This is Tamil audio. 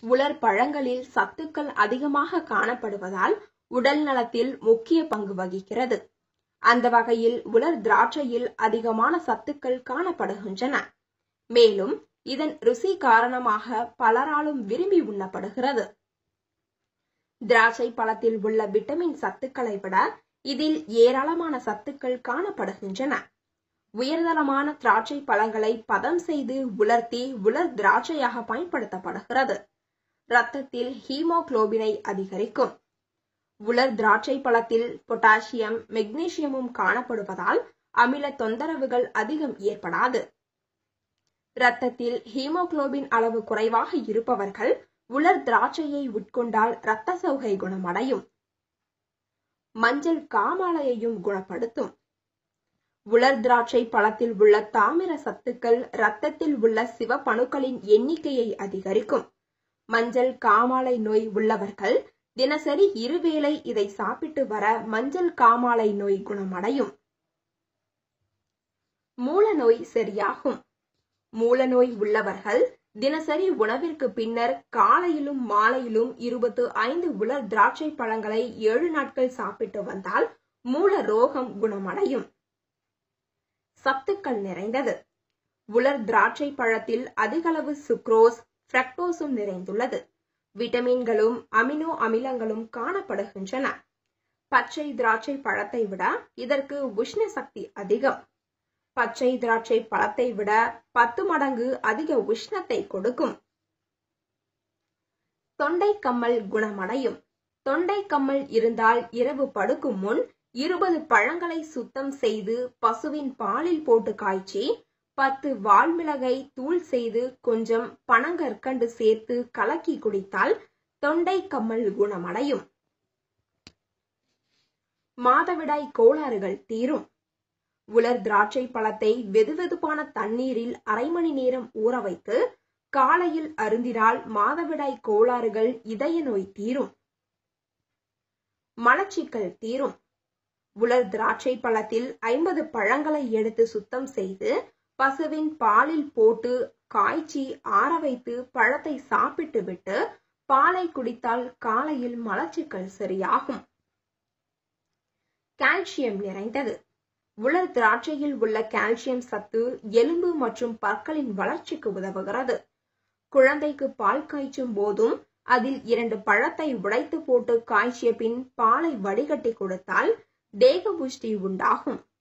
உலர் பழங்களில் சத்துக்கள் அதிகமாக காணப்படுவதால் உடல் நலத்தில் முக்கிய பங்கு வகிக்கிறது அந்த வகையில் உலர் திராட்சையில் அதிகமான சத்துக்கள் காணப்படுகின்றன மேலும் இதன் ருசி காரணமாக பலராலும் விரும்பி உண்ணப்படுகிறது திராட்சை பழத்தில் உள்ள விட்டமின் சத்துக்களை விட இதில் ஏராளமான சத்துக்கள் காணப்படுகின்றன உயர்தரமான திராட்சை பழங்களை பதம் செய்து உலர்த்தி உலர் திராட்சையாக பயன்படுத்தப்படுகிறது இரத்தத்தில் ஹீமோகுளோபினை அதிகரிக்கும் உலர் திராட்சை பழத்தில் பொட்டாசியம் மெக்னீசியமும் காணப்படுவதால் அமில தொந்தரவுகள் அதிகம் ஏற்படாது இரத்தத்தில் ஹீமோகுளோபின் அளவு குறைவாக இருப்பவர்கள் உலர் திராட்சையை உட்கொண்டால் இரத்த சோகை குணமடையும் மஞ்சள் காமாலையையும் குணப்படுத்தும் உலர் திராட்சை பழத்தில் உள்ள தாமிர சத்துக்கள் இரத்தத்தில் உள்ள சிவப்பணுக்களின் எண்ணிக்கையை அதிகரிக்கும் மஞ்சள் காமாலை நோய் உள்ளவர்கள் தினசரி இருவேளை இதை சாப்பிட்டு வர மஞ்சள் காமாலை நோய் குணமடையும் மூல நோய் சரியாகும் மூல நோய் உள்ளவர்கள் தினசரி உணவிற்கு பின்னர் காலையிலும் மாலையிலும் இருபத்து ஐந்து உலர் திராட்சை பழங்களை ஏழு நாட்கள் சாப்பிட்டு வந்தால் மூல ரோகம் குணமடையும் சத்துக்கள் நிறைந்தது உலர் திராட்சை பழத்தில் அதிகளவு சுக்ரோஸ் ஃப்ரக்டோஸும் நிறைந்துள்ளது விட்டமின்களும் அமினோ அமிலங்களும் காணப்படுகின்றன பச்சை திராட்சை பழத்தை விட இதற்கு உஷ்ண சக்தி அதிகம் பச்சை திராட்சை பழத்தை விட பத்து மடங்கு அதிக உஷ்ணத்தை கொடுக்கும் தொண்டை கம்மல் குணமடையும் தொண்டை கம்மல் இருந்தால் இரவு படுக்கும் முன் இருபது பழங்களை சுத்தம் செய்து பசுவின் பாலில் போட்டு காய்ச்சி பத்து வால்மிளகை தூள் செய்து கொஞ்சம் பனங்கற்கண்டு சேர்த்து கலக்கி குடித்தால் தொண்டை கம்மல் குணமடையும் மாதவிடாய் கோளாறுகள் தீரும் உலர் திராட்சை பழத்தை வெதுவெதுப்பான தண்ணீரில் அரை மணி நேரம் ஊற வைத்து காலையில் அருந்தினால் மாதவிடாய் கோளாறுகள் இதய நோய் தீரும் மலச்சிக்கல் தீரும் உலர் திராட்சை பழத்தில் ஐம்பது பழங்களை எடுத்து சுத்தம் செய்து பசுவின் பாலில் போட்டு காய்ச்சி ஆற வைத்து பழத்தை சாப்பிட்டு விட்டு பாலை குடித்தால் காலையில் மலச்சிக்கல் சரியாகும் கால்சியம் நிறைந்தது உலர் திராட்சையில் உள்ள கால்சியம் சத்து எலும்பு மற்றும் பற்களின் வளர்ச்சிக்கு உதவுகிறது குழந்தைக்கு பால் காய்ச்சும் போதும் அதில் இரண்டு பழத்தை உடைத்து போட்டு காய்ச்சிய பின் பாலை வடிகட்டி கொடுத்தால் தேக புஷ்டி உண்டாகும்